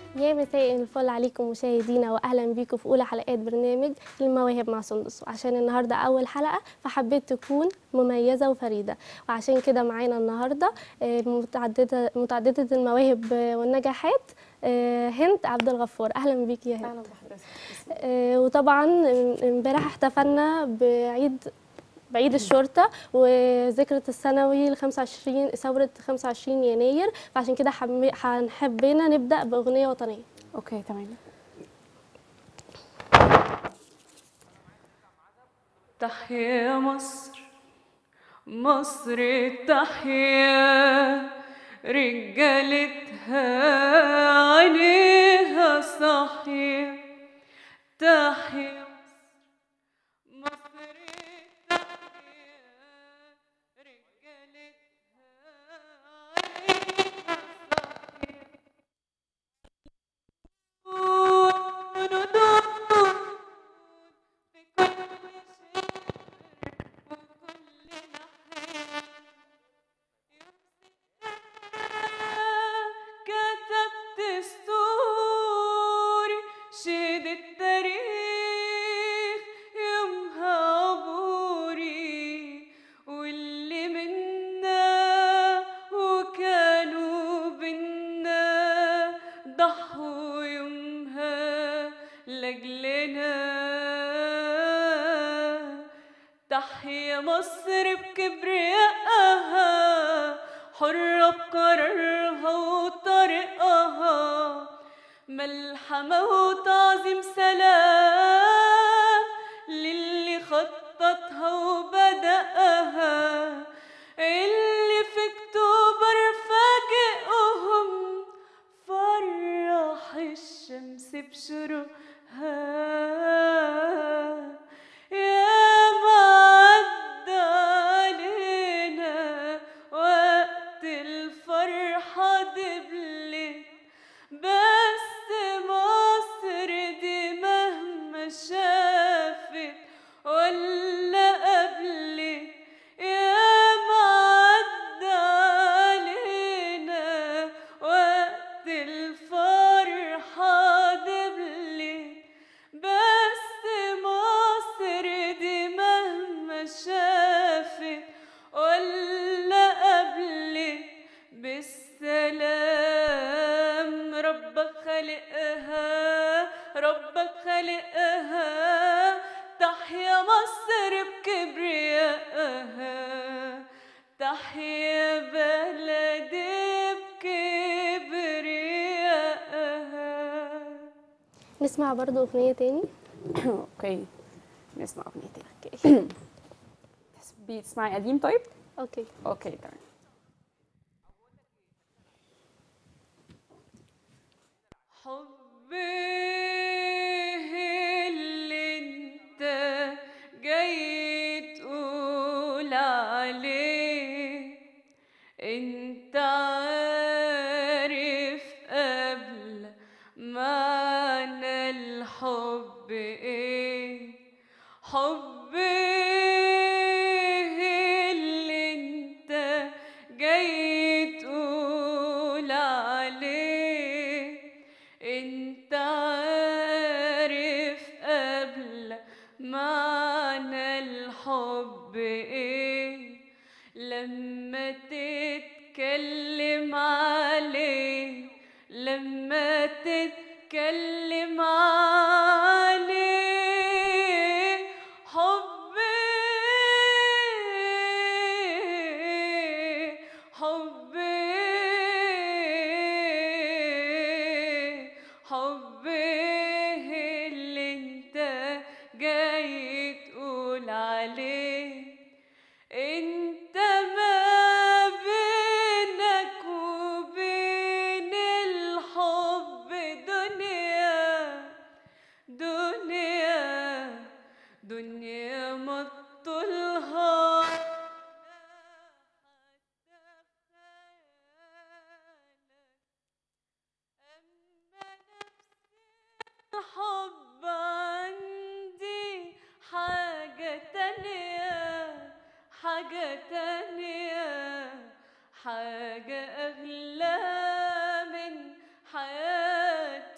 يا مساء الفل عليكم مشاهدينا واهلا بيكم في اولى حلقات برنامج المواهب مع سندس وعشان النهارده اول حلقه فحبيت تكون مميزه وفريده وعشان كده معانا النهارده آه، متعدده متعدده المواهب آه، والنجاحات آه، هند عبد الغفور اهلا بيك يا هند اهلا بحضرتك آه، وطبعا امبارح احتفلنا بعيد بعيد الشرطة وذكرى الثانوي ل 25 ثورة 25 يناير فعشان كده حب- حبينا نبدأ بأغنية وطنية اوكي تمام تحيا مصر مصر تحيا رجالتها عليها صحيا تحيا مصر تحيا رجالتها عليها صحيا في كل شيء وكل ناحية كتبت ستوري شهد التاريخ يومها عبوري واللي منا وكانوا بينا ضحوا يومها لأجلنا تحيا مصر بكبريائها حرة بقرارها وطريقها ملحمة وتعظيم سلام للي خططها وبدأها اللي في اكتوبر فاجئهم فرح الشمس بشروقها يا ما عدى علينا وقت الفرحة دبلت بس مصر دي مهما شافت ولا قبلت يا ما عدى علينا وقت الفرحة دبلت بس مصر دي مهما شافت ولا قبلت بالسلام ربك خلقها ربك خلقها تحيا مصر بكبريائها تحيا بلدي بكبريائها نسمع برضو أغنية تاني اوكي نسمع اغنيه تاني أوكي تحبي تسمعي قديم طيب أوكي اوكي تمام حبي اللي انت جاي تقول عليه انت عارف قبل معنى الحب ايه حبي اللي انت جاي تقول عليه انت عارف قبل معنى الحب ايه لما تتكلم عليه لما تتكلم عليه حبي حبي حبي اللي انت جاي تقول عليه انت ما بينك وبين الحب دنيا دنيا دنيا ما تطولها الحب عندي حاجة تانية حاجة تانية حاجة أغلى من حياة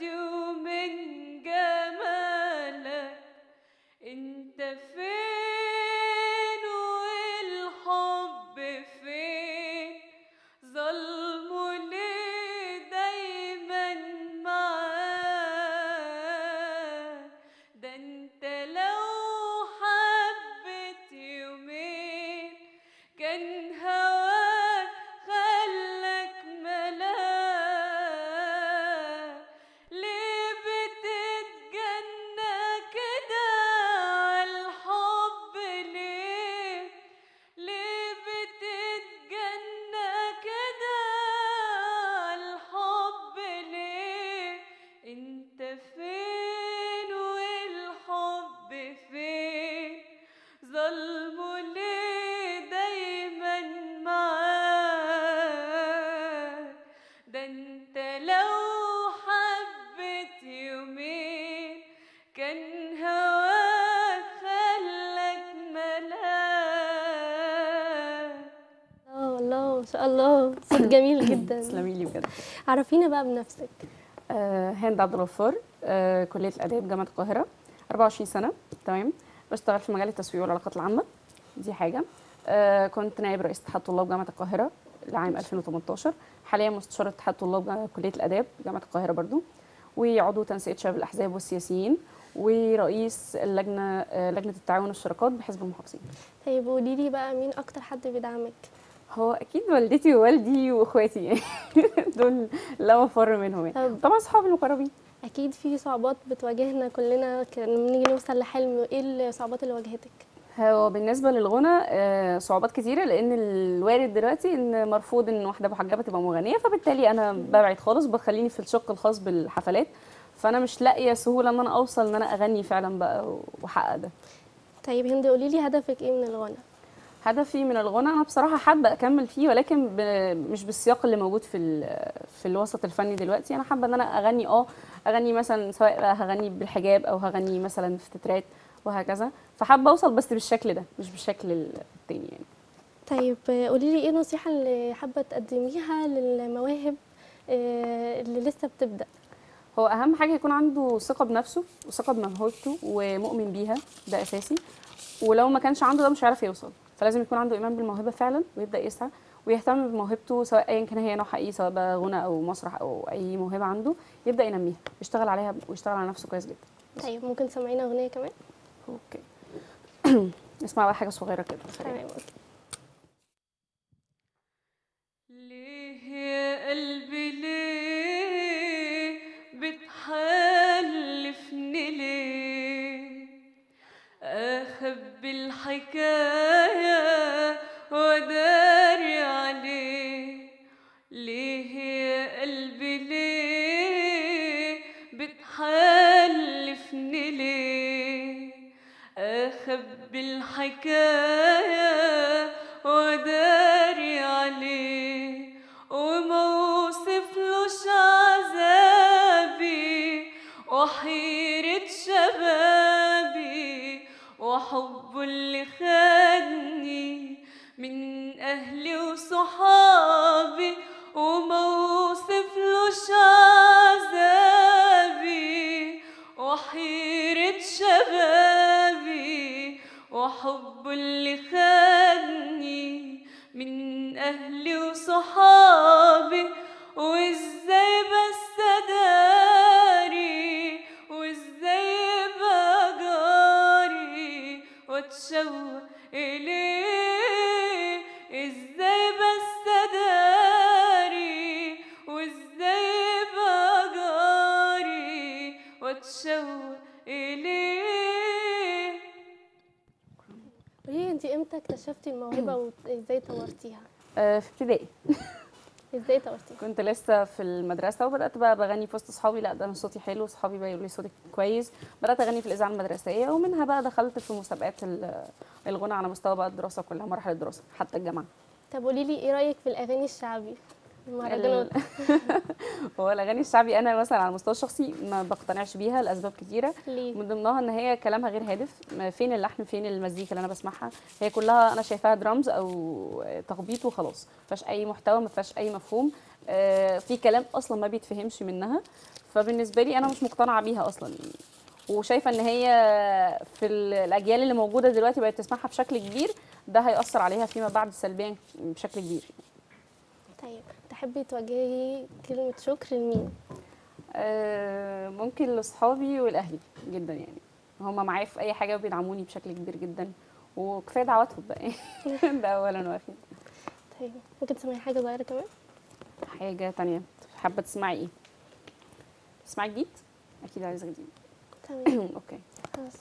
لو حبت يومين كان هواك خلك ملاك اه الله ما شاء الله صوت جميل جدا تسلمي لي بجد عرفينا بقى بنفسك آه، هند عبد الغفار آه، كليه الاداب جامعه القاهره 24 سنه تمام بشتغل في مجال التسويق والعلاقات العامه دي حاجه آه، كنت نائب رئيس اتحاد طلاب جامعه القاهره لعام 2018 حاليا مستشار اتحاد طلاب جا- كليه الاداب جامعه القاهره برضو وعضو تنسيق شباب الاحزاب والسياسيين ورئيس اللجنه آه، لجنه التعاون والشراكات بحزب المحافظين طيب قولي لي بقى مين اكتر حد بيدعمك هو اكيد والدتي ووالدي واخواتي يعني دول لا مفر منهم يعني طب طبعا صحابي المقربين اكيد في صعوبات بتواجهنا كلنا ك- لما نيجي نوصل لحلم ايه الصعوبات اللي واجهتك هو بالنسبه للغنى آه، صعوبات كتيره لان الوارد دلوقتي ان مرفوض ان واحده محجبه تبقى مغنيه فبالتالي انا ببعد خالص بخليني في الشق الخاص بالحفلات فانا مش لاقيه سهوله ان انا اوصل ان انا اغني فعلا بقى واحقق ده طيب هند قولي لي هدفك ايه من الغنى هدفي من الغنى انا بصراحه حابه اكمل فيه ولكن ب... مش بالسياق اللي موجود في ال... في الوسط الفني دلوقتي انا حابه ان انا اغني اه اغني مثلا سواء بقى هغني بالحجاب او هغني مثلا في تترات وهكذا فحابه اوصل بس بالشكل ده مش بالشكل التاني يعني طيب قولي لي ايه النصيحه اللي حابه تقدميها للمواهب آه، اللي لسه بتبدا هو اهم حاجه يكون عنده ثقه بنفسه وثقه بموهبته ومؤمن بيها ده اساسي ولو ما كانش عنده ده مش هيعرف يوصل فلازم يكون عنده ايمان بالموهبه فعلا ويبدا يسعى ويهتم بموهبته سواء ايا كان هي نوعها ايه سواء بقى غنى او مسرح او اي موهبه عنده يبدا ينميها يشتغل عليها ويشتغل على نفسه كويس جدا طيب ممكن تسمعينا اغنيه كمان اوكي نسمع بقى حاجه صغيره كده سريعة. تمام أوكي. ليه يا قلبي ليه بتحلفني ليه اخبي الحكايه وداري عليه ليه يا قلبي ليه بتحلفني ليه اخبي الحكايه وداري عليه وما اوصفلوش عذابي وحيرة شبابي وحبه اللي خدني من اهلي وصحابي وما اوصفلوش عذابي وحيرة شبابي وحبه اللي خدني من أهلي وصحابي وإزاي بس أداري وإزاي يبقى جاري وأتشوق إليه إزاي بس أداري وإزاي يبقى جاري وأتشوق إليه قولي لي انت امتى اكتشفتي الموهبه وازاي طورتيها آه، في ابتدائي ازاي طورتيها كنت لسه في المدرسه وبدات بقى بغني في وسط اصحابي لا ده انا صوتي حلو صحابي بقى يقولوا لي صوتك كويس بدات اغني في الاذاعه المدرسيه ومنها بقى دخلت في مسابقات ال- الغنى على مستوى بقى الدراسه كلها مراحل الدراسه حتى الجامعه طب قولي لي ايه رايك في الاغاني الشعبي المهرجانات هو الاغاني الشعبي انا مثلا على المستوى الشخصي ما بقتنعش بيها لاسباب كتيره ليه من ضمنها ان هي كلامها غير هادف ما فين اللحن فين المزيكا اللي انا بسمعها هي كلها انا شايفاها درامز او تخبيط وخلاص ما فيهاش اي محتوى ما فيهاش اي مفهوم آه، في كلام اصلا ما بيتفهمش منها فبالنسبه لي انا مش مقتنعه بيها اصلا وشايفه ان هي في ال- الاجيال اللي موجوده دلوقتي بقت تسمعها بشكل كبير ده هيأثر عليها فيما بعد سلبيا بشكل كبير طيب تحبي توجهي كلمه شكر لمين آه، ممكن لاصحابي والاهلي جدا يعني هما معايا في اي حاجه وبيدعموني بشكل كبير جدا وكفايه دعواتهم بقى ده اولا واخيرا طيب ممكن تسمعي حاجه صغيره كمان حاجه تانية حابه تسمعي ايه تسمعي جديد اكيد عايزه جديد تمام اوكي خلاص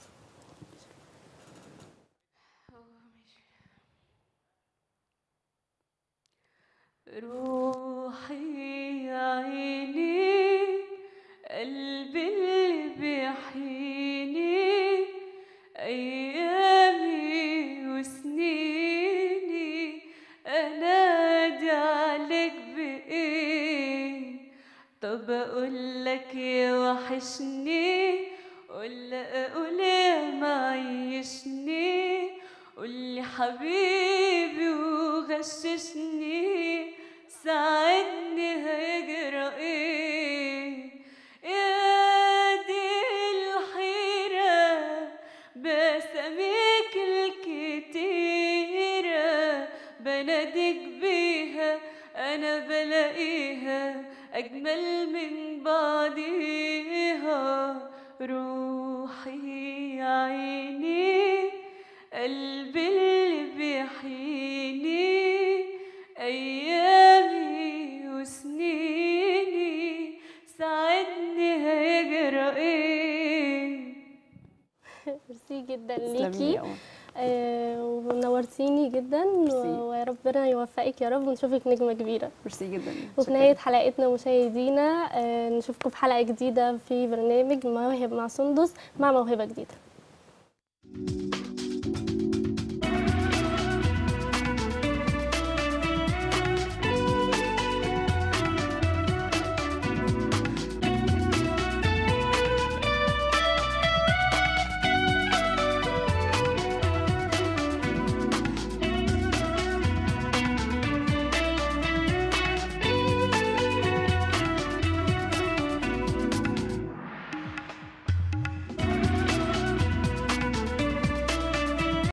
روحي يا عيني قلبي اللي بيحييني أيامي وسنيني أنادي عليك بإيه طب اقول لك يا وحشني ولا اقول يا معيشني قولي حبيبي وغششني ساعدني هيجرى ايه يا دي الحيرة بساميك الكتيرة بناديك بيها أنا بلاقيها أجمل من بعضيها روحي يا عيني قلبي اللي بيحييني أيامي وسنيني ساعدني هيجرى ايه ميرسي جدا تسلمي ليكي يا قمر. آه، ونورتيني جدا ميرسي. وربنا يوفقك يا رب ونشوفك نجمة كبيرة ميرسي جدا وفي شكراً. نهاية حلقتنا مشاهدينا آه، نشوفكم في حلقة جديدة في برنامج مواهب مع سندس مع موهبة جديدة